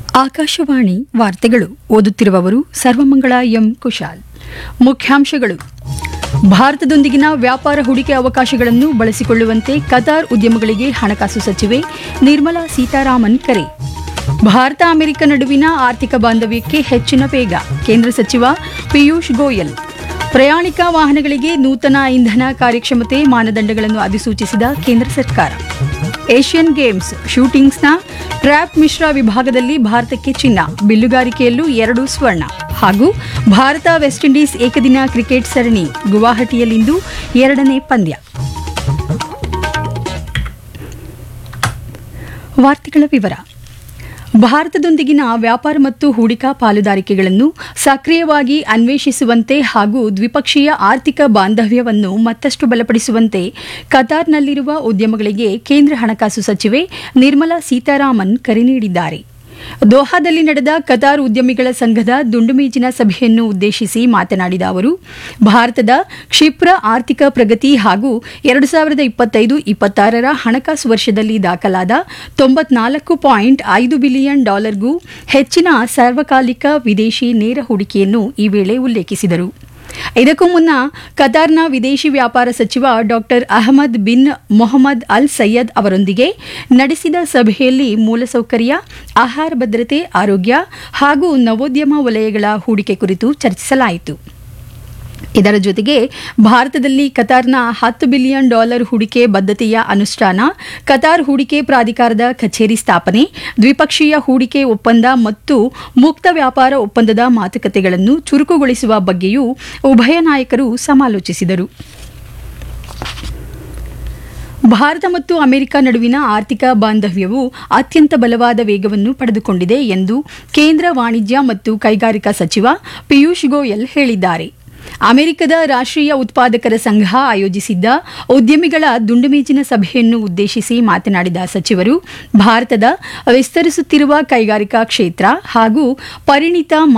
ಆಕಾಶವಾಣಿ ವಾರ್ತೆಗಳು ಓದುತ್ತಿರುವವರು ಸರ್ವಮಂಗಳ ಎಂ ಕುಶಾಲ್ ಮುಖ್ಯಾಂಶಗಳು ಭಾರತದೊಂದಿಗಿನ ವ್ಯಾಪಾರ ಹೂಡಿಕೆ ಅವಕಾಶಗಳನ್ನು ಬಳಸಿಕೊಳ್ಳುವಂತೆ ಕತಾರ್ ಉದ್ಯಮಗಳಿಗೆ ಹಣಕಾಸು ಸಚಿವೆ ನಿರ್ಮಲಾ ಸೀತಾರಾಮನ್ ಕರೆ ಭಾರತ ಅಮೆರಿಕ ನಡುವಿನ ಆರ್ಥಿಕ ಬಾಂಧವ್ಯಕ್ಕೆ ಹೆಚ್ಚಿನ ವೇಗ ಕೇಂದ್ರ ಸಚಿವ ಪಿಯೂಷ್ ಗೋಯಲ್ ಪ್ರಯಾಣಿಕ ವಾಹನಗಳಿಗೆ ನೂತನ ಇಂಧನ ಕಾರ್ಯಕ್ಷಮತೆ ಮಾನದಂಡಗಳನ್ನು ಅಧಿಸೂಚಿಸಿದ ಕೇಂದ್ರ ಸರ್ಕಾರ ಏಷ್ಯನ್ ಗೇಮ್ಸ್ ಶೂಟಿಂಗ್ಸ್ನ ಟ್ರ್ಯಾಪ್ ಮಿಶ್ರ ವಿಭಾಗದಲ್ಲಿ ಭಾರತಕ್ಕೆ ಚಿನ್ನ ಬಿಲ್ಲುಗಾರಿಕೆಯಲ್ಲೂ ಎರಡು ಸ್ವರ್ಣ ಹಾಗೂ ಭಾರತ ವೆಸ್ಟ್ ಇಂಡೀಸ್ ಏಕದಿನ ಕ್ರಿಕೆಟ್ ಸರಣಿ ಗುವಾಹಟಿಯಲ್ಲಿಂದು ಎರಡನೇ ಪಂದ್ಯ ವಾರ್ತೆಗಳ ವಿವರ ಭಾರತದೊಂದಿಗಿನ ವ್ಯಾಪಾರ ಮತ್ತು ಹೂಡಿಕಾ ಪಾಲುದಾರಿಕೆಗಳನ್ನು ಸಕ್ರಿಯವಾಗಿ ಅನ್ವೇಷಿಸುವಂತೆ ಹಾಗೂ ದ್ವಿಪಕ್ಷೀಯ ಆರ್ಥಿಕ ಬಾಂಧವ್ಯವನ್ನು ಮತ್ತಷ್ಟು ಬಲಪಡಿಸುವಂತೆ ಕತಾರ್ನಲ್ಲಿರುವ ಉದ್ಯಮಗಳಿಗೆ ಕೇಂದ್ರ ಹಣಕಾಸು ಸಚಿವೆ ನಿರ್ಮಲಾ ಸೀತಾರಾಮನ್ ಕರೆ ನೀಡಿದ್ದಾರೆ ದೋಹಾದಲ್ಲಿ ನಡೆದ ಕತಾರ್ ಉದ್ಯಮಿಗಳ ಸಂಘದ ದುಂಡುಮೇಜಿನ ಸಭೆಯನ್ನು ಉದ್ದೇಶಿಸಿ ಮಾತನಾಡಿದ ಅವರು ಭಾರತದ ಕ್ಷಿಪ್ರ ಆರ್ಥಿಕ ಪ್ರಗತಿ ಹಾಗೂ ಎರಡು ಸಾವಿರದ ಇಪ್ಪತ್ತೈದು ಇಪ್ಪತ್ತಾರರ ಹಣಕಾಸು ವರ್ಷದಲ್ಲಿ ದಾಖಲಾದ ತೊಂಬತ್ನಾಲ್ಕು ಪಾಯಿಂಟ್ ಐದು ಬಿಲಿಯನ್ ಡಾಲರ್ಗೂ ಹೆಚ್ಚಿನ ಸಾರ್ವಕಾಲಿಕ ವಿದೇಶಿ ನೇರ ಹೂಡಿಕೆಯನ್ನು ಈ ವೇಳೆ ಉಲ್ಲೇಖಿಸಿದರು ಇದಕ್ಕೂ ಮುನ್ನ ಕತಾರ್ನ ವಿದೇಶಿ ವ್ಯಾಪಾರ ಸಚಿವ ಡಾಕ್ಟರ್ ಅಹಮದ್ ಬಿನ್ ಮೊಹಮ್ಮದ್ ಅಲ್ ಸಯ್ಯದ್ ಅವರೊಂದಿಗೆ ನಡೆಸಿದ ಸಭೆಯಲ್ಲಿ ಮೂಲಸೌಕರ್ಯ ಆಹಾರ ಭದ್ರತೆ ಆರೋಗ್ಯ ಹಾಗೂ ನವೋದ್ಯಮ ವಲಯಗಳ ಹೂಡಿಕೆ ಕುರಿತು ಚರ್ಚಿಸಲಾಯಿತು ಇದರ ಜೊತೆಗೆ ಭಾರತದಲ್ಲಿ ಕತಾರ್ನ ಹತ್ತು ಬಿಲಿಯನ್ ಡಾಲರ್ ಹೂಡಿಕೆ ಬದ್ಧತೆಯ ಅನುಷ್ಠಾನ ಕತಾರ್ ಹೂಡಿಕೆ ಪ್ರಾಧಿಕಾರದ ಕಚೇರಿ ಸ್ಥಾಪನೆ ದ್ವಿಪಕ್ಷೀಯ ಹೂಡಿಕೆ ಒಪ್ಪಂದ ಮತ್ತು ಮುಕ್ತ ವ್ಯಾಪಾರ ಒಪ್ಪಂದದ ಮಾತುಕತೆಗಳನ್ನು ಚುರುಕುಗೊಳಿಸುವ ಬಗ್ಗೆಯೂ ಉಭಯ ನಾಯಕರು ಸಮಾಲೋಚಿಸಿದರು ಭಾರತ ಮತ್ತು ಅಮೆರಿಕ ನಡುವಿನ ಆರ್ಥಿಕ ಬಾಂಧವ್ಯವು ಅತ್ಯಂತ ಬಲವಾದ ವೇಗವನ್ನು ಪಡೆದುಕೊಂಡಿದೆ ಎಂದು ಕೇಂದ್ರ ವಾಣಿಜ್ಯ ಮತ್ತು ಕೈಗಾರಿಕಾ ಸಚಿವ ಪಿಯೂಷ್ ಗೋಯಲ್ ಹೇಳಿದ್ದಾರೆ ಅಮೆರಿಕದ ರಾಷ್ಟ್ರೀಯ ಉತ್ಪಾದಕರ ಸಂಘ ಆಯೋಜಿಸಿದ್ದ ಉದ್ಯಮಿಗಳ ದುಂಡುಮೇಜಿನ ಸಭೆಯನ್ನು ಉದ್ದೇಶಿಸಿ ಮಾತನಾಡಿದ ಸಚಿವರು ಭಾರತದ ವಿಸ್ತರಿಸುತ್ತಿರುವ ಕೈಗಾರಿಕಾ ಕ್ಷೇತ್ರ ಹಾಗೂ ಪರಿಣಿತ